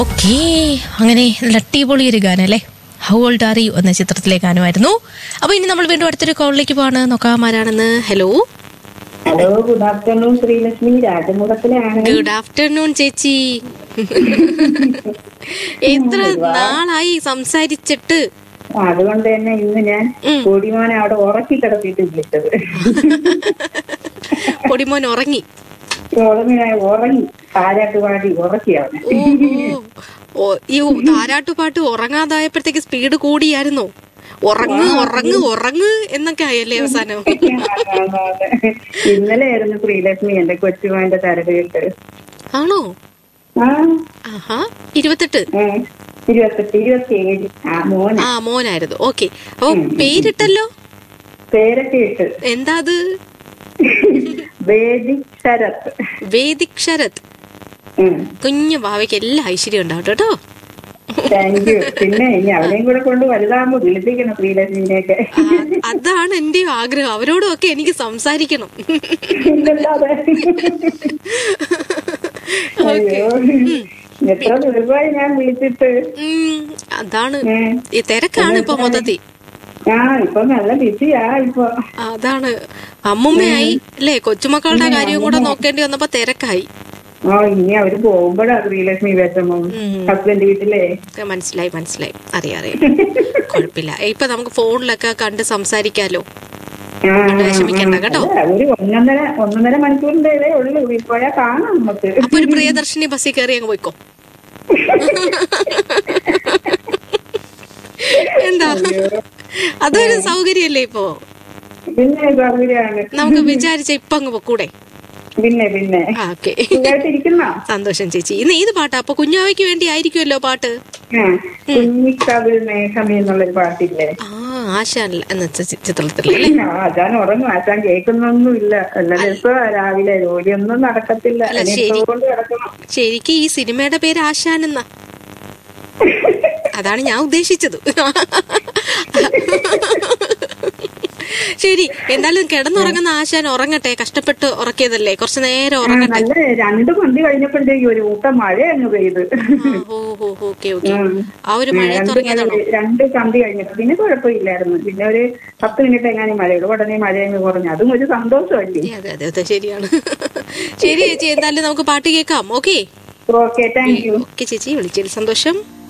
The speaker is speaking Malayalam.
ഓക്കേ അങ്ങനെ നല്ല അടിപൊളി ഒരു ഗാനം അല്ലേ ഹൗ ഓൾഡ് ആർ യു എന്ന ചിത്രത്തിലെ ഗാനമായിരുന്നു അപ്പൊ ഇനി നമ്മൾ വീണ്ടും അടുത്തൊരു കോളിലേക്ക് പോവാണ് നോക്കാം ആരാണെന്ന് hello hello good afternoon Sreelakshmi രാജമുഖത്തിലാണ് ഗുഡ് ആഫ്റ്റർനൂൺ ചേച്ചി എത്ര നാളായി സംസാരിച്ചിട്ട് അതുകൊണ്ട് തന്നെ ഇന്ന് ഞാൻ ഉം. കൊടിമോനെ അവിടെ ഉറക്കി കിടത്തിയിട്ട് വിളിച്ചത് പൊടിമോൻ ഉറങ്ങി ഉറങ്ങിനായി ഉറങ്ങി താരാട്ട് പാടി ഉറക്കി അവനെ ഓ, ഓ, ഈ താരാട്ടുപാട്ട് ഉറങ്ങാതായപ്പോഴത്തേക്ക് സ്പീഡ് കൂടിയായിരുന്നോ ഉറങ്ങ് ഉറങ്ങ് ഉറങ്ങ് എന്നൊക്കെ ആയല്ലേ അവസാനം ഇന്നലെ ആയിരുന്നു ശ്രീലക്ഷ്മി എന്റെ കൊച്ചുമോന്റെ തരട് കേട്ട് ആണോ ആ ആഹാ ഇരുപത്തെട്ട് ഉം. ഇരുപത്തെട്ട് ഇരുപത്തിയേഴ് ആ മോന് ആ മോനായിരുന്നു ഓക്കെ അപ്പൊ പേരിട്ടല്ലോ പേരൊക്കെ ഇട്ട് എന്താ അത് വേദിക് ശരത് വേദിക് ശരത് കുഞ്ഞു ഭാവയ്ക്ക് എല്ലാ ഐശ്വര്യം ഉണ്ടാവട്ടെ കേട്ടോ താങ്ക് യു പിന്നെ ഇനി അവനെയും കൂടെ കൊണ്ട് വലുതാകുമ്പോ വിളിപ്പിക്കണം ശ്രീലക്ഷ്മിനെയൊക്കെ ആ, അതാണ് എന്റെ ആഗ്രഹം അവരോടും ഒക്കെ എനിക്ക് സംസാരിക്കണം ഇല്ലല്ലാതെ അയ്യോ എത്ര ദിവസമായി ഞാൻ വിളിച്ചിട്ട് ഉം, അതാണ് ഉം. ഈ തിരക്കാണ് ഇപ്പൊ മൊത്തത്തിൽ ആ ഇപ്പൊ നല്ല ബിസിയാ ഇപ്പൊ അതാണ് അമ്മുമ്മയായി അല്ലേ കൊച്ചുമക്കളുടെ കാര്യവും കൂടെ നോക്കേണ്ടി വന്നപ്പോ തിരക്കായി ആ ഇനി അവര് പോകുമ്പോഴാ ശ്രീലക്ഷ്മി വിഷമം ഉം. ഹസ്ബൻഡ് വീട്ടിലേ ഒക്കെ മനസ്സിലായി മനസ്സിലായി അറിയാം അറിയാം കുഴപ്പമില്ല ഇപ്പൊ നമുക്ക് ഫോണിലൊക്കെ കണ്ട് സംസാരിക്കാലോ ആ, വിഷമിക്കണ്ട കേട്ടോ. അല്ല, ഒരു ഒന്നൊന്നര ഒന്നൊന്നര മണിക്കൂറിന്റെ ഇടേ ഉള്ളൂ ഇപ്പോഴാ കാണാം നമുക്ക് അപ്പൊ ഒരു പ്രിയദർശിനി ബസ്സിൽ കയറി അങ്ങ് പോയിക്കോ എന്താ അതൊരു സൗകര്യല്ലേ ഇപ്പോ പിന്നെ സൗകര്യാണ് നമുക്ക് വിചാരിച്ച ഇപ്പൊ അങ്ങ് പൊക്കൂടെ പിന്നെ പിന്നെ ആ ഓക്കെ സുഖമായിട്ടിരിക്കുന്ന സന്തോഷം ചേച്ചി ഇന്ന് ഏത് പാട്ടാ അപ്പൊ കുഞ്ഞാവയ്ക്ക് വേണ്ടി ആയിരിക്കുമല്ലോ പാട്ട് കുഞ്ഞിക്കവിൾ മേഘമേ എന്നുള്ളൊരു പാട്ടില്ലേ ആ ആശാൻ എന്ന ചി- ചിത്രത്തിലല്ലേ ആ, ആശാൻ ഉറങ്ങും ആശാൻ കേൾക്കുന്നൊന്നും ഇല്ല എല്ലാ ദിവസവും രാവിലെ ജോലിയൊന്നും നടക്കത്തില്ല അല്ല, ഇനി ശരി. കൊണ്ട് കിടക്കണം ശരിക്കും ഈ സിനിമയുടെ പേര് ആശാൻ എന്നാ അതാണ് ഞാൻ ഉദ്ദേശിച്ചത് ശരി എന്തായാലും കിടന്നുറങ്ങുന്ന ആശാൻ ഉറങ്ങട്ടെ കഷ്ടപ്പെട്ട് ഉറക്കിയതല്ലേ കുറച്ചു നേരം ആ, ഉറങ്ങട്ടെ നല്ല രണ്ട് മന്തി കഴിഞ്ഞപ്പോഴത്തേക്ക് ഒരു ഊട്ടം മഴ അങ്ങ് പെയ്ത് ഓ ഓ ഓക്കെ ഓക്കെ ഉം. ആ ഒരു മഴയത്ത് രണ്ട് ഉറങ്ങിയതാണോ മണി- രണ്ട് സന്ധി കഴിഞ്ഞപ്പോ പിന്നെ കുഴപ്പമില്ലായിരുന്നു പിന്നെ ഒരു പത്ത് മിനിറ്റ് എങ്ങാനും മഴയുള്ളൂ ഉടനെ മഴ അങ്ങ് കുറഞ്ഞു അതും ഒരു സന്തോഷമല്ലേ അതെ അതെ അതെ ശരിയാണ് ശരി ചേച്ചി എന്തായാലും നമുക്ക് പാട്ട് കേൾക്കാം okay okay thank you okay ചേച്ചി വിളിച്ചതിൽ സന്തോഷം